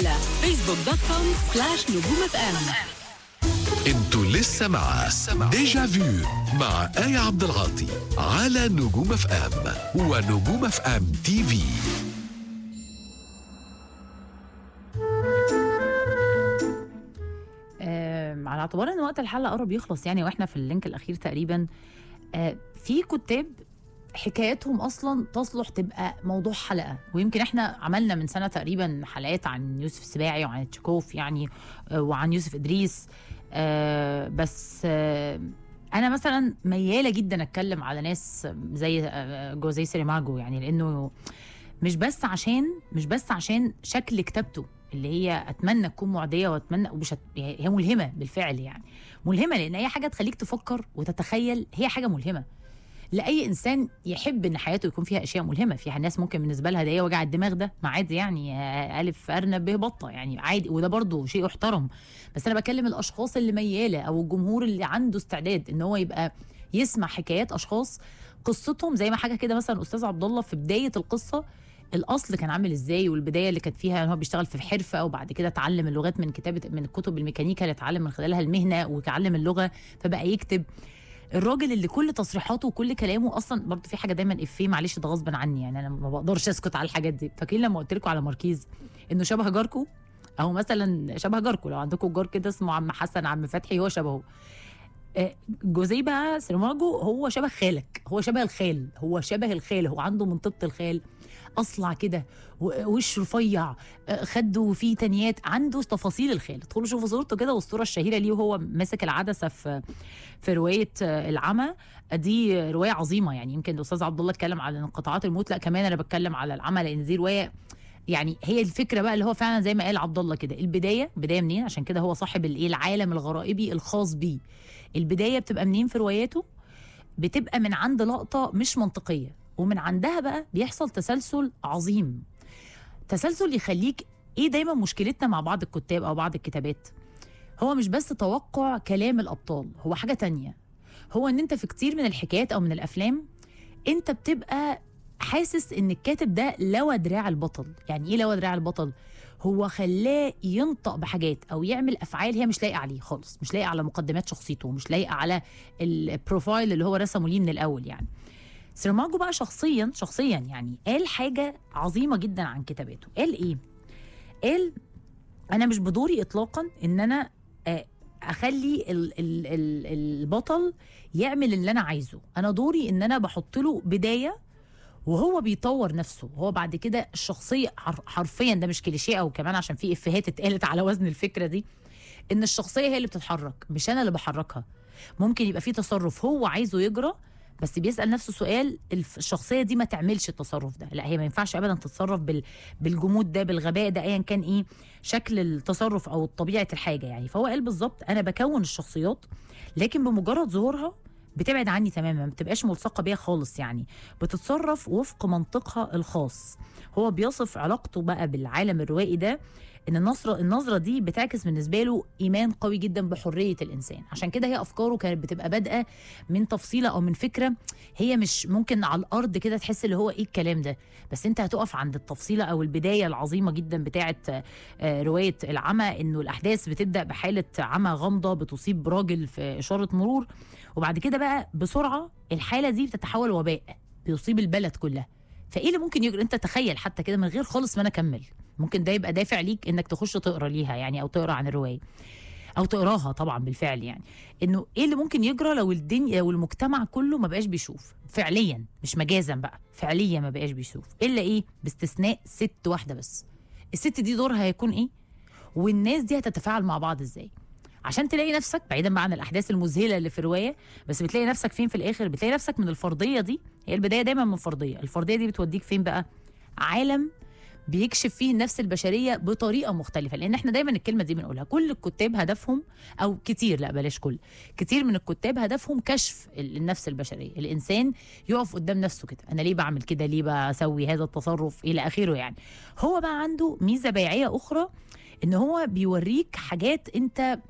على فيسبوك دوت كوم سلاش نجوم اف ام انتوا لسه مع ديجا فيو مع آية عبد العاطي على نجوم اف ام ونجوم اف ام تي في آم، على اعتبار ان وقت الحلقه قرب يخلص يعني واحنا في اللينك الاخير تقريبا آه، في كتاب حكاياتهم اصلا تصلح تبقى موضوع حلقه ويمكن احنا عملنا من سنه تقريبا حلقات عن يوسف السباعي وعن تشيكوف يعني آه، وعن يوسف ادريس آه، بس آه، انا مثلا مياله جدا اتكلم على ناس زي آه، جوزي سيريماجو يعني لانه مش بس عشان مش بس عشان شكل كتابته اللي هي اتمنى تكون معديه واتمنى ومش هت... هي ملهمه بالفعل يعني ملهمه لان اي حاجه تخليك تفكر وتتخيل هي حاجه ملهمه لاي انسان يحب ان حياته يكون فيها اشياء ملهمه فيها ناس ممكن بالنسبه لها ده ايه وجع الدماغ ده ما عادي يعني آه، الف ارنب به بطه يعني عادي وده برضه شيء يحترم بس انا بكلم الاشخاص اللي مياله او الجمهور اللي عنده استعداد ان هو يبقى يسمع حكايات اشخاص قصتهم زي ما حاجه كده مثلا استاذ عبد الله في بدايه القصه الاصل كان عامل ازاي والبدايه اللي كانت فيها ان هو بيشتغل في حرفه وبعد كده اتعلم اللغات من كتابه من كتب الميكانيكا اللي اتعلم من خلالها المهنه وتعلم اللغه فبقى يكتب الراجل اللي كل تصريحاته وكل كلامه اصلا برضه في حاجه دايما افيه معلش ده غصبا عني يعني انا ما بقدرش اسكت على الحاجات دي فاكرين لما قلت لكم على ماركيز انه شبه جاركو او مثلا شبه جاركو لو عندكم جار كده اسمه عم حسن عم فتحي هو شبهه آه، جوزيه بقى سيرماجو هو شبه خالك هو شبه الخال هو شبه الخال هو عنده منطقه الخال اصلع كده و- وش رفيع آه، خده فيه تنيات عنده تفاصيل الخال ادخلوا شوفوا صورته كده والصوره الشهيره ليه وهو ماسك العدسه في في روايه آه، العمى دي روايه عظيمه يعني يمكن الاستاذ عبد الله اتكلم على انقطاعات الموت لا كمان انا بتكلم على العمى لان دي روايه يعني هي الفكره بقى اللي هو فعلا زي ما قال عبد الله كده البدايه بدايه منين عشان كده هو صاحب الايه العالم الغرائبي الخاص بيه البدايه بتبقى منين في رواياته بتبقى من عند لقطه مش منطقيه ومن عندها بقى بيحصل تسلسل عظيم تسلسل يخليك ايه دايما مشكلتنا مع بعض الكتاب او بعض الكتابات هو مش بس توقع كلام الابطال هو حاجه تانية هو ان انت في كتير من الحكايات او من الافلام انت بتبقى حاسس ان الكاتب ده لوى دراع البطل يعني ايه لوى دراع البطل هو خلاه ينطق بحاجات او يعمل افعال هي مش لايقه عليه خالص مش لايقه على مقدمات شخصيته مش لايقه على البروفايل اللي هو رسمه ليه من الاول يعني سيرماجو بقى شخصيا شخصيا يعني قال حاجه عظيمه جدا عن كتاباته قال ايه قال انا مش بدوري اطلاقا ان انا آه، اخلي ال ال ال البطل يعمل اللي انا عايزه انا دوري ان انا بحط له بدايه وهو بيطور نفسه هو بعد كده الشخصيه حر- حرفيا ده مش كليشيه او كمان عشان في افيهات اتقالت على وزن الفكره دي ان الشخصيه هي اللي بتتحرك مش انا اللي بحركها ممكن يبقى في تصرف هو عايزه يجرى بس بيسال نفسه سؤال الف- الشخصيه دي ما تعملش التصرف ده لا هي ما ينفعش ابدا تتصرف بال بالجمود ده بالغباء ده ايا كان ايه شكل التصرف او طبيعه الحاجه يعني فهو قال بالظبط انا بكون الشخصيات لكن بمجرد ظهورها بتبعد عني تماما ما بتبقاش ملصقه بيا خالص يعني بتتصرف وفق منطقها الخاص هو بيصف علاقته بقى بالعالم الروائي ده ان النظره النظره دي بتعكس بالنسبه له ايمان قوي جدا بحريه الانسان عشان كده هي افكاره كانت بتبقى بادئه من تفصيله او من فكره هي مش ممكن على الارض كده تحس اللي هو ايه الكلام ده بس انت هتقف عند التفصيله او البدايه العظيمه جدا بتاعه آه، روايه العمى انه الاحداث بتبدا بحاله عمى غامضه بتصيب راجل في اشاره مرور وبعد كده بقى بسرعه الحاله دي بتتحول وباء بيصيب البلد كلها فايه اللي ممكن يجري انت تخيل حتى كده من غير خالص ما انا اكمل ممكن ده يبقى دافع ليك انك تخش تقرا ليها يعني او تقرا عن الروايه او تقراها طبعا بالفعل يعني انه ايه اللي ممكن يجرى لو الدنيا لو المجتمع كله ما بقاش بيشوف فعليا مش مجازا بقى فعليا ما بقاش بيشوف الا ايه باستثناء ست واحده بس الست دي دورها هيكون ايه والناس دي هتتفاعل مع بعض ازاي عشان تلاقي نفسك بعيدا بقى عن الاحداث المذهله اللي في الروايه بس بتلاقي نفسك فين في الاخر بتلاقي نفسك من الفرضيه دي هي البدايه دايما من فرضيه الفرضيه دي بتوديك فين بقى عالم بيكشف فيه النفس البشريه بطريقه مختلفه لان احنا دايما الكلمه دي بنقولها كل الكتاب هدفهم او كتير لا بلاش كل كتير من الكتاب هدفهم كشف ال- النفس البشريه الانسان يقف قدام نفسه كده انا ليه بعمل كده ليه بسوي هذا التصرف الى اخره يعني هو بقى عنده ميزه بيعيه اخرى ان هو بيوريك حاجات انت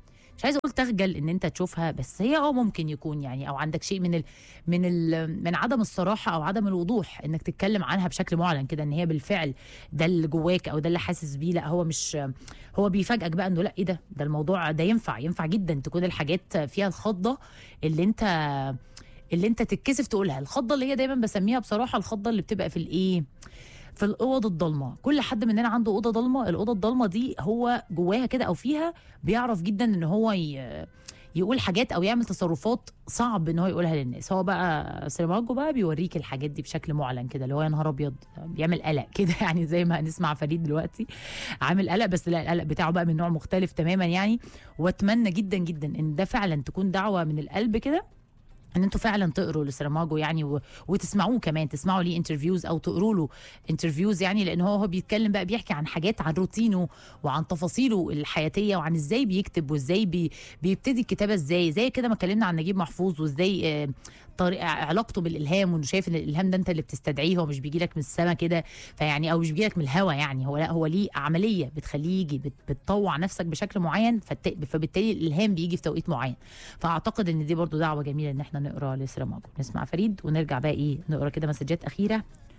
مش عايزه اقول تخجل ان انت تشوفها بس هي اه ممكن يكون يعني او عندك شيء من ال من ال من عدم الصراحه او عدم الوضوح انك تتكلم عنها بشكل معلن كده ان هي بالفعل ده اللي جواك او ده اللي حاسس بيه لا هو مش هو بيفاجئك بقى انه لا ايه ده ده الموضوع ده ينفع ينفع جدا تكون الحاجات فيها الخضه اللي انت اللي انت تتكسف تقولها الخضه اللي هي دايما بسميها بصراحه الخضه اللي بتبقى في الايه في الاوض الضلمه كل حد مننا عنده اوضه ضلمه الاوضه الضلمه دي هو جواها كده او فيها بيعرف جدا ان هو ي... يقول حاجات او يعمل تصرفات صعب ان هو يقولها للناس هو بقى سيراماجو بقى بيوريك الحاجات دي بشكل معلن كده اللي هو يا نهار ابيض بيعمل قلق كده يعني زي ما هنسمع فريد دلوقتي عامل قلق بس لا القلق بتاعه بقى من نوع مختلف تماما يعني واتمنى جدا جدا ان ده فعلا تكون دعوه من القلب كده ان انتوا فعلا تقروا لسيراماجو يعني و... وتسمعوه كمان تسمعوا ليه انترفيوز او تقروا له انترفيوز يعني لان هو هو بيتكلم بقى بيحكي عن حاجات عن روتينه وعن تفاصيله الحياتيه وعن ازاي بيكتب وازاي بي... بيبتدي الكتابه ازاي زي كده ما اتكلمنا عن نجيب محفوظ وازاي آه، طريقه علاقته بالالهام وانه شايف ان الالهام ده انت اللي بتستدعيه هو مش بيجي لك من السما كده فيعني او مش بيجي لك من الهوا يعني هو لا هو ليه عمليه بتخليه يجي بت... بتطوع نفسك بشكل معين فت... فبالتالي الالهام بيجي في توقيت معين فاعتقد ان دي برضو دعوه جميله ان احنا نقرا لسيراماجو نسمع فريد ونرجع بقى ايه نقرا كده مسجات اخيره